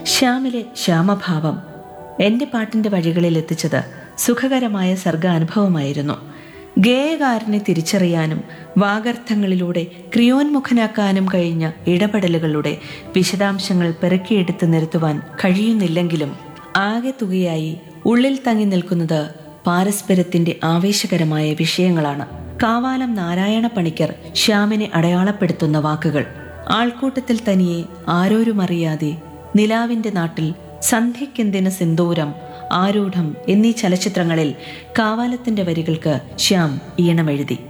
ശ്യാമിലെ ശ്യാമഭാവം എൻ്റെ പാട്ടിൻ്റെ വഴികളിൽ എത്തിച്ചത് സുഖകരമായ സർഗാനുഭവമായിരുന്നു ഗേയകാരനെ തിരിച്ചറിയാനും വാഗർത്ഥങ്ങളിലൂടെ ക്രിയോന്മുഖനാക്കാനും കഴിഞ്ഞ ഇടപെടലുകളുടെ വിശദാംശങ്ങൾ പെറുക്കിയെടുത്ത് നിരത്തുവാൻ കഴിയുന്നില്ലെങ്കിലും ആകെ തുകയായി ഉള്ളിൽ തങ്ങി നിൽക്കുന്നത് പാരസ്പര്യത്തിന്റെ ആവേശകരമായ വിഷയങ്ങളാണ് കാവാലം നാരായണ പണിക്കർ ശ്യാമിനെ അടയാളപ്പെടുത്തുന്ന വാക്കുകൾ ആൾക്കൂട്ടത്തിൽ തനിയെ ആരോരുമറിയാതെ നിലാവിന്റെ നാട്ടിൽ സന്ധ്യക്കെന്തിന് സിന്ദൂരം ആരൂഢം എന്നീ ചലച്ചിത്രങ്ങളിൽ കാവാലത്തിന്റെ വരികൾക്ക് ശ്യാം ഈണമെഴുതി